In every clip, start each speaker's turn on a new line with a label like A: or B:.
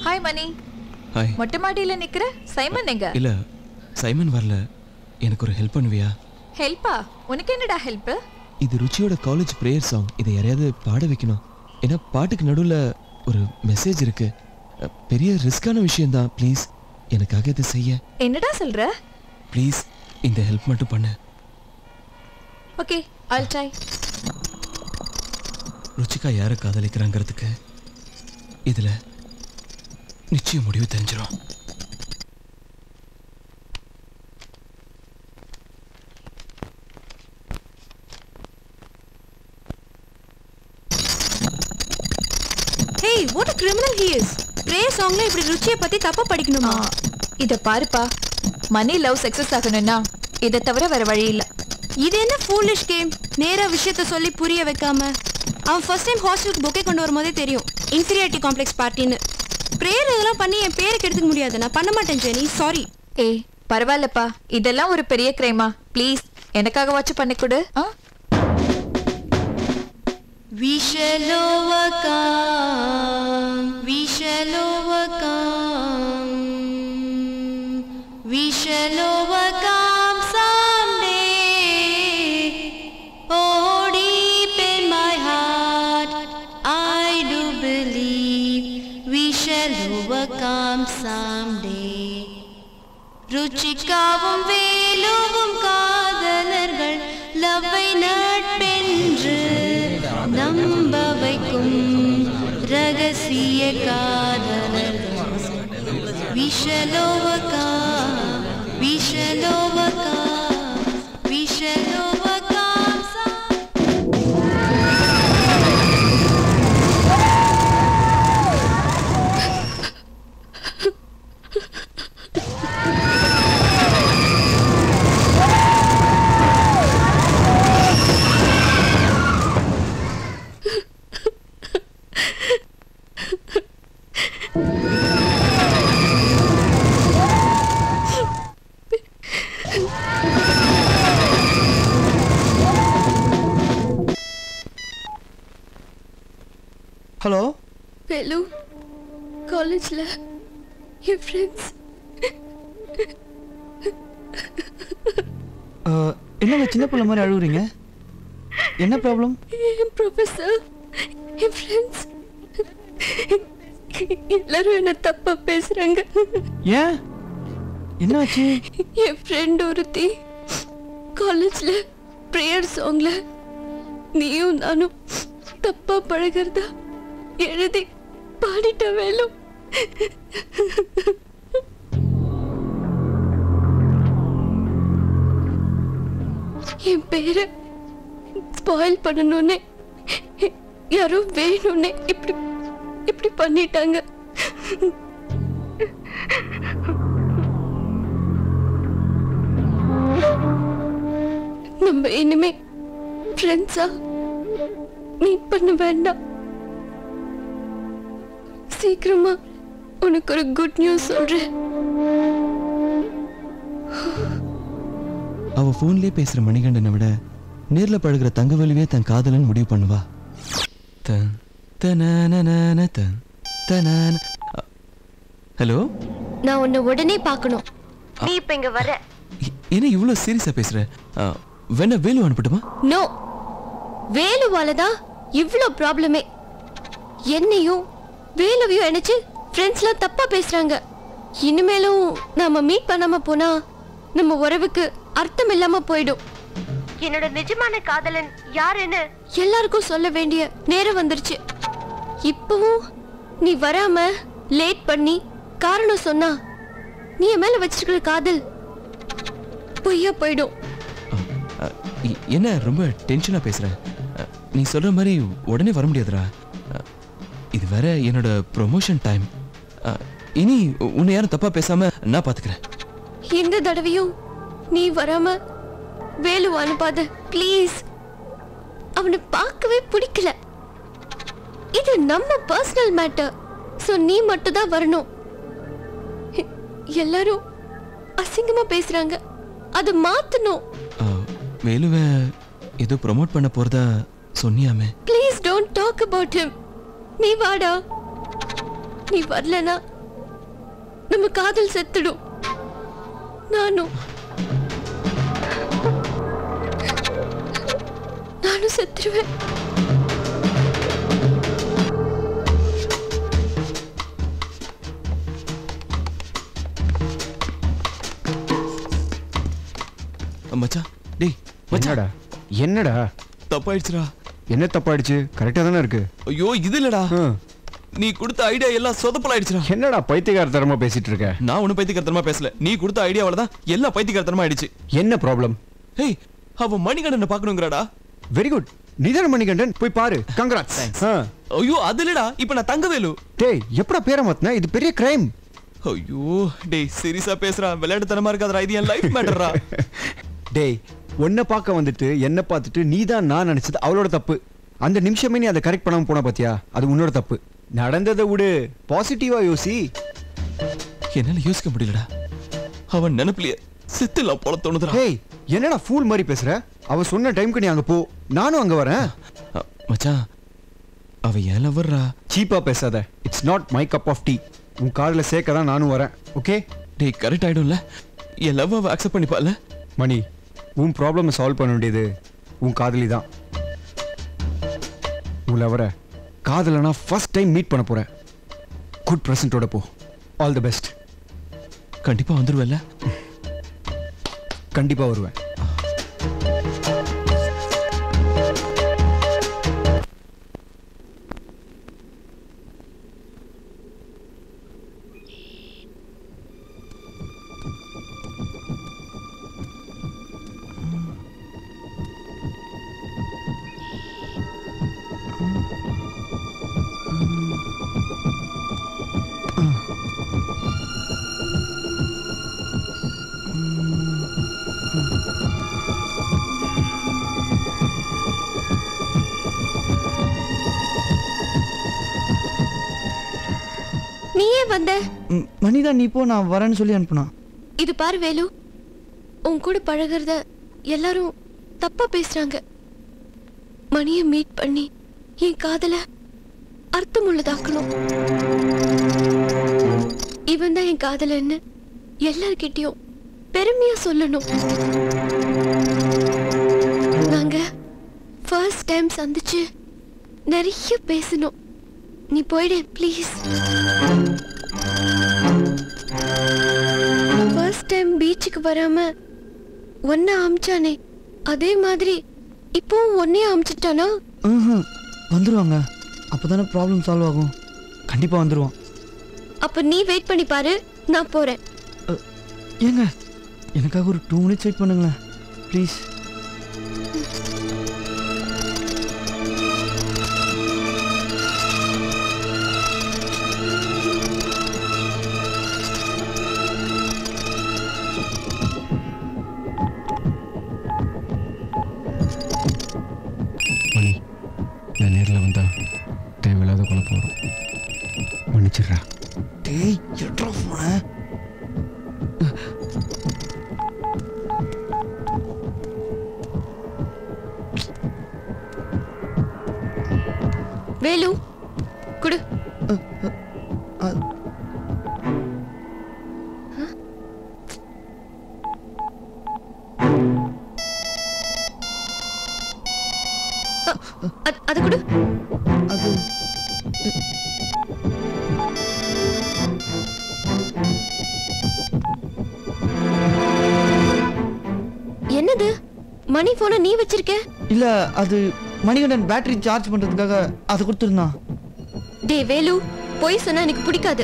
A: Hi மணி
B: hi
A: மொட்டை மாடியில நிக்கிற சைமன் எங்க
B: இல்ல சைமன் வரல எனக்கு ஒரு ஹெல்ப் பண்ணுவியா
A: ஹெல்ப்பா உனக்கு என்னடா ஹெல்ப்
B: இது ருச்சியோட காலேஜ் ப்ரேயர் சாங் இதை யாரையாவது பாட வைக்கணும் ஏன்னா பாட்டுக்கு நடுவில் ஒரு மெசேஜ் இருக்கு அஹ், பெரிய ரிஸ்கான விஷயம்தான் ப்ளீஸ் எனக்காக இதை செய்ய
A: என்னடா சொல்ற
B: ப்ளீஸ் இந்த ஹெல்ப் மட்டும் பண்ணு
A: ஓகே ஆல் ட்ரை
B: ருச்சிகா யாரை காதலிக்கிறாங்கிறதுக்கு இதுல நிச்சயம் முடிவு தெரிஞ்சிடும்
C: hey what a criminal he is prayer சாங்ல இப்படி ருச்சியை பத்தி தப்பா படிக்கணுமா
A: இத பாருப்பா மணி லவ் சக்சஸ் ஆகணும்னா இதை தவிர வேற வழி இல்ல
C: இது என்ன ஃபூலிஷ் கேம் நேரா விஷயத்த சொல்லி புரிய வைக்காம அவன் ஃபர்ஸ்ட் டைம் ஹாஸ்டலுக்கு பொக்கே கொண்டு வரும்போதே தெரியும் இன்ஃபீரியாரிட்டி காம்ப்ளெக்ஸ் பார்ட்டின்னு பிரேயர் இதெல்லாம் பண்ணி என் பேரை கெடுத்துக்க முடியாது நான் பண்ண மாட்டேன் ஜெனி சாரி
A: ஏய் பரவாயில்லப்பா இதெல்லாம் ஒரு பெரிய கிரைமா ப்ளீஸ் எனக்காக வாட்ச் பண்ணி கொடு ஆ
C: We shall overcome. We shall overcome. We shall overcome someday. Oh, deep in my heart, I do believe we shall overcome someday. ருச்சிக்காவும் வேலுவும் காதலர்கள் லவ்வை நட்பென்று நம்ப வைக்கும் ரகசிய காதலர்கள் விஷலோவகா விஷலோவகா விஷலோவகா
D: ஹலோ
C: வேலு காலேஜில் என் ஃப்ரெண்ட்ஸ்
D: என்னங்க சின்ன பிள்ளை மாதிரி அழுகுறீங்க என்ன ப்ராப்ளம்
C: என் ப்ரொஃபஸர் என் ஃப்ரெண்ட்ஸ் எல்லாரும் என்ன தப்பா பேசுறாங்க
D: ஏன் என்னாச்சு
C: என் ஃப்ரெண்ட் ஒருத்தி காலேஜ்ல ப்ரேயர் சாங்ல நீயும் நானும் தப்பா பழகிறதா எழுதி பாடிட்ட வேலும் என் பேரை ஸ்பாயில் பண்ணணும்னே யாரோ வேணும்னே இப்படி இப்படி பண்ணிட்டாங்க நம்ம இனிமே ஃப்ரெண்ட்ஸா மீட் பண்ண வேண்டாம் சீக்கிரமா உனக்கு ஒரு குட் நியூஸ் சொல்றேன்
B: அவ ஃபோன்லயே பேசுற மணிகண்டனை விட நேர்ல பழகுற தங்கவெளிவே தன் காதலன் முடிவு பண்ணுவா தன் தனனனன தன் தனன ஹலோ
C: நான் உன்னை உடனே பார்க்கணும் நீ இப்ப இங்க வர
B: என்ன இவ்வளோ சீரியஸா பேசுற அஹ், வேணா வேலு அனுப்பட்டுமா
C: நோ வேலுவால தான் இவ்ளோ ப்ராப்ளமே என்னையும் வேலுவையும் நினைச்சு ஃப்ரெண்ட்ஸ்லாம் தப்பா பேசுறாங்க இனிமேலும் நாம மீட் பண்ணாம போனா நம்ம உறவுக்கு அர்த்தம் இல்லாம போயிடும் என்னோட நிஜமான காதலன் யாருன்னு எல்லாருக்கும் சொல்ல வேண்டிய நேரம் வந்துருச்சு இப்பவும் நீ வராம லேட் பண்ணி காரணம் சொன்னா நீ என் மேல வச்சிருக்கிற காதல் பொய்யா போயிடும்
B: அஹ், அஹ், இ- என்ன ரொம்ப டென்ஷனா பேசுற அஹ், நீ சொல்ற மாதிரி உடனே வர முடியாதுடா அஹ், இது வேற என்னோட ப்ரொமோஷன் டைம் இனி உ- உன்னை யாரும் தப்பா பேசாம நான் பாத்துக்கிறேன்
C: இந்த தடவையும் நீ வராம வேலு அனுப்பாத ப்ளீஸ் அவனை பார்க்கவே பிடிக்கல இது நம்ம பர்சனல் மேட்டர் சோ நீ மட்டும் தான் வரணும் எ- எல்லாரும் அசிங்கமா பேசுறாங்க அதை மாத்தணும்
B: அஹ், வேலுவை ஏதோ ப்ரோமோட் பண்ண போறதா சொன்னியாமே
C: please don't talk about him நீ வாடா நீ வரலனா நம்ம காதல் செத்துடும் நானும் நானும் செத்துருவேன்
B: மச்சான் டேய் மச்சான்
E: என்னடா என்னடா
B: தப்பாயிடுச்சுடா
E: என்ன தப்பாயிடுச்சு கரெக்டா தானே இருக்கு
B: ஐயோ இது இல்லடா
E: ஹம்.
B: நீ கொடுத்த ஐடியா எல்லாம் சொதப்பலாயிடுச்சுடா
E: என்னடா பைத்தியகாரத்தனமா பேசிட்டு இருக்க
B: நான் ஒன்னும் பைத்தியக்காரத்தனமா பேசல நீ கொடுத்த ஐடியாவால தான் எல்லாம் பைத்தியக்காரத்தனமா ஆயிடுச்சு
E: என்ன ப்ராப்ளம்
B: ஹேய் அவ மணிகண்டனை பார்க்கணுங்கிறாடா
E: வெரி குட் நீதான மணிகண்டன் போய் பாரு கங்கராட்ஸ்
B: ஐயோ அது இல்லடா இப்ப நான் தங்கவேலு
E: டேய் எப்படா பேரை மாத்தின இது பெரிய கிரைம்
B: ஐயோ டேய் சீரியஸா பேசுறான் விளையாட்டுத்தனமா இருக்காதடா இது என் லைஃப் மேட்டர்ரா
E: டேய் உன்னை பார்க்க வந்துட்டு என்ன பார்த்துட்டு நீதான் நான் நினைச்சது அவளோட தப்பு அந்த நிமிஷமே நீ அதை கரெக்ட் பண்ணாம போன பாத்தியா அது உன்னோட தப்பு நடந்ததை விடு பாசிட்டிவா யோசி
B: என்னால யோசிக்க முடியலடா அவன் நினைப்பிலேயே செத்துலாம் போல தோணுதுடா
E: ஹேய் என்னடா ஃபூல் மாதிரி பேசுற அவ சொன்ன டைம்க்கு நீ அங்க போ நானும் அங்க வரேன்
B: அ, மச்சான் அவ ஏன் லவர்ரா
E: சீப்பா பேசாத it's not my cup of tea உன் காதுல சேர்க்க தான் நானும் வரேன் ஓகே
B: டேய் கரெக்ட் ஆயிடும்ல என் லவ் அவ அக்செப்ட் பண்ணிப்பால
E: மணி உன் ப்ராப்ளமை சால்வ் பண்ண வேண்டியது உன் காதலி தான் உன் லவரை காதலனா ஃபர்ஸ்ட் டைம் மீட் பண்ண போறேன் குட் ப்ரெசன்ட்டோட போ ஆல் தி பெஸ்ட்
B: கண்டிப்பா வந்துருவல்ல
E: கண்டிப்பா வருவேன்
C: நீயே வந்த
D: ம், மணிதா நீ போ நான் வரேன்னு சொல்லி அனுப்புனா
C: இது பாரு வேலு உன் கூட பழகுறத எல்லாரும் தப்பா பேசுறாங்க மணிய மீட் பண்ணி என் காதல அர்த்தமுள்ளதாக்கணும் இவன் தான் என் காதலன்னு எல்லார்கிட்டயும் பெருமையா சொல்லணும் நாங்க ஃபர்ஸ்ட் டைம் சந்திச்சு நிறைய பேசணும் நீ போயிடு ப்ளீஸ் ஃபர்ஸ்ட் டைம் பீச்சுக்கு வராம ஒன்ன அமிச்சானே அதே மாதிரி இப்போவும் ஒன்னே அமிச்சிட்டானா
D: ம்ஹும். வந்துருவாங்க அப்பதானே ப்ராப்ளம் சால்வ் ஆகும் கண்டிப்பா வந்துருவான்
C: அப்ப நீ வெயிட் பண்ணி பாரு நான் போறேன்
D: அ, ஏங்க எனக்காக ஒரு டூ மினிட்ஸ் வெயிட் பண்ணுங்களேன் ப்ளீஸ்
E: மணி நான் நேரில் வந்தா தேவையில்லாத குழப்பம் வரும் மன்னிச்சிடுறா
D: டேய் எட்ரா போன
C: வேலு குடு அ- அது குடு
D: அது
C: என்னது மணி போனை நீ வச்சிருக்க
D: இல்ல அது மணிகண்டன் பேட்டரி சார்ஜ் பண்றதுக்காக அதை கொடுத்துருந்தான்
C: டே வேலு பொய் சொன்னா எனக்கு பிடிக்காது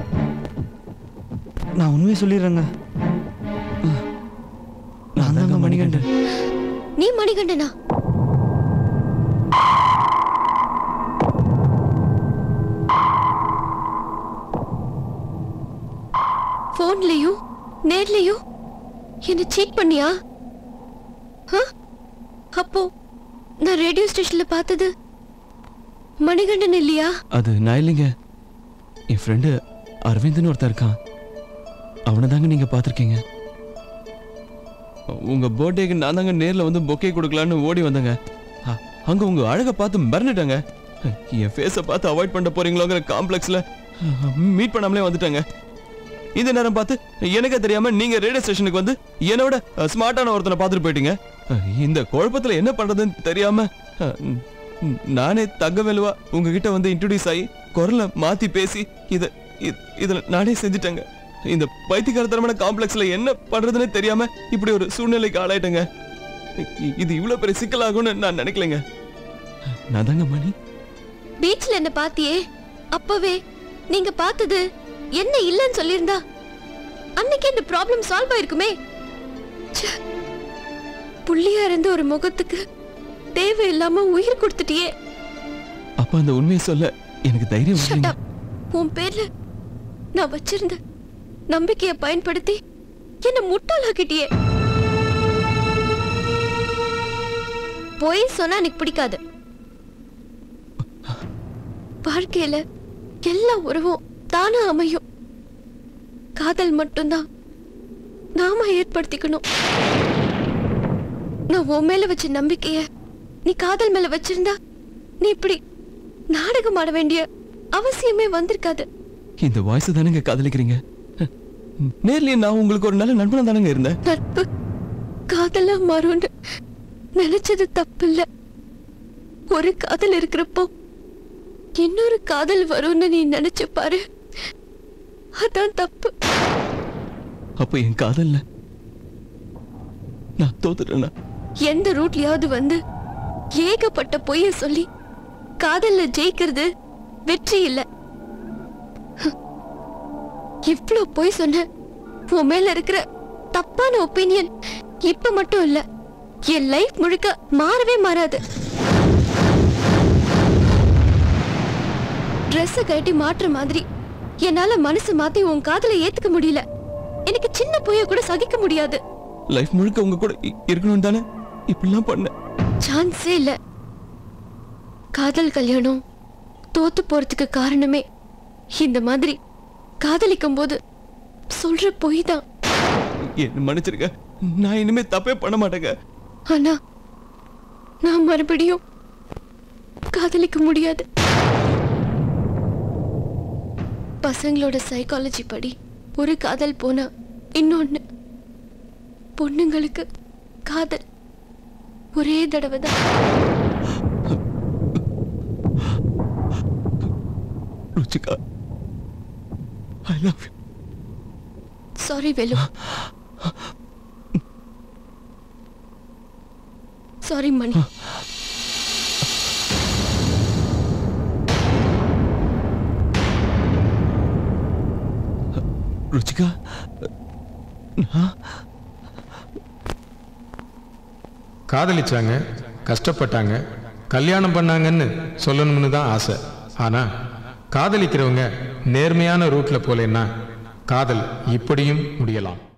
D: நான் உண்மையை சொல்லிடுறேங்க நான் தாங்க மணிகண்டன்
C: நீ மணிகண்டனா போன்லயும் நேர்லயும் என்ன சீட் பண்ணியா ஆ? அப்போ நான் ரேடியோ ஸ்டேஷன்ல பார்த்தது மணிகண்டன் இல்லையா
B: அது நான் இல்லைங்க என் ஃப்ரெண்டு அரவிந்த்னு ஒருத்தன் இருக்கான் அவனை தாங்க நீங்க பார்த்துருக்கீங்க உங்க பர்த்டேக்கு நான் தாங்க நேர்ல வந்து பொக்கே கொடுக்கலான்னு ஓடி வந்தேங்க அ- அங்க உங்க அழகை பார்த்து மிரண்டுட்டேங்க என் ஃபேஸை பார்த்து அவாய்ட் பண்ண போறீங்களோங்கிற காம்ப்ளெக்ஸ்ல மீட் பண்ணாமலே வந்துட்டேங்க இந்த நேரம் பார்த்து எனக்கே தெரியாம நீங்க ரேடியோ ஸ்டேஷனுக்கு வந்து என்னோட ஸ்மார்ட்டான ஒருத்தனை பார்த்துட்டு போயிட்டீங்க அஹ், இந்த குழப்பத்துல என்ன பண்றதுன்னு தெரியாம அஹ், ம், நானே தங்கவேலுவா உங்ககிட்ட வந்து இன்ட்ரோடியூஸ் ஆகி குரலை மாத்தி பேசி இத இ- இதுல நானே செஞ்சுட்டேங்க இந்த பைத்தியக்காரத்தனமான காம்ப்ளெக்ஸ்ல என்ன பண்றதுன்னே தெரியாம இப்படி ஒரு சூழ்நிலைக்கு ஆளாயிட்டேங்க இ- இது இவ்வளவு பெரிய சிக்கலாகும்னு நான் நினைக்கலைங்க நான் தாங்க மணி
C: பீச்ல என்ன பாத்தியே அப்பவே நீங்க பார்த்தது என்ன இல்லைன்னு சொல்லியிருந்தா அன்னைக்கு இந்த ப்ராப்ளம் சால்வ் ஆயிருக்குமே ச்சே. புள்ளியா இருந்த ஒரு முகத்துக்கு தேவையில்லாம உயிர் கொடுத்துட்டியே
B: அப்ப அந்த உண்மையை சொல்ல எனக்கு தைரியம்
C: Shut
B: வரலைங்க.
C: up. உன் பேர்ல நான் வச்சிருந்த நம்பிக்கையை பயன்படுத்தி என்ன முட்டாளாக்கிட்டியே பொய் சொன்னா எனக்கு பிடிக்காது வாழ்க்கையில எல்லா உறவும் தானா அமையும் காதல் மட்டும்தான் நாம ஏற்படுத்திக்கணும் நான் உன் மேல வச்ச நம்பிக்கைய நீ காதல் மேல வச்சிருந்தா நீ இப்படி நாடகம் ஆட வேண்டிய அவசியமே வந்திருக்காது
B: இந்த வாய்ஸ் தானேங்க காதலிக்கிறீங்க நேர்லயே நான் உங்களுக்கு ஒரு நல்ல நண்பனா தானங்க இருந்தேன்
C: நட்பு காதலா மாறும்னு நினைச்சது தப்பில்ல ஒரு காதல் இருக்கிறப்போ இன்னொரு காதல் வரும்னு நீ நினைச்சு பாரு அதான் தப்பு
B: அப்ப என் காதல்ல நான் தோத்துட்டேனா
C: எந்த ரூட்லயாவது வந்து ஏகப்பட்ட பொய்ய சொல்லி காதல்ல ஜெயிக்கிறது வெற்றி இல்ல இவ்ளோ பொய் சொன்ன உன் மேல இருக்கிற தப்பான ஒப்பீனியன் இப்ப மட்டும் இல்ல என் லைஃப் முழுக்க மாறவே மாறாது Dress கட்டி மாற்ற மாதிரி என்னால மனசு மாத்தி உன் காதலை ஏத்துக்க முடியல எனக்கு சின்ன பொய்ய கூட சகிக்க முடியாது
B: லைஃப் முழுக்க உங்க கூட இ- இருக்கணும் தானே இப்படிலாம் பண்ண
C: சான்ஸே இல்ல காதல் கல்யாணம் தோத்து போறதுக்கு காரணமே இந்த மாதிரி காதலிக்கும் போது சொல்ற பொய் தான்
B: என்ன மன்னிச்சிருக்க நான் இனிமே தப்பே பண்ண மாட்டேங்க
C: ஆனா நான் மறுபடியும் காதலிக்க முடியாது பசங்களோட சைக்காலஜி படி ஒரு காதல் போனா இன்னொன்னு பொண்ணுங்களுக்கு காதல் ஒரே தடவை தான்
B: Ruchika I love you
C: sorry Velu sorry Mani
B: Ruchika நான்
F: காதலிச்சாங்க கஷ்டப்பட்டாங்க கல்யாணம் பண்ணாங்கன்னு சொல்லணும்னு தான் ஆசை ஆனா காதலிக்கிறவங்க நேர்மையான ரூட்ல போலேன்னா காதல் இப்படியும் முடியலாம்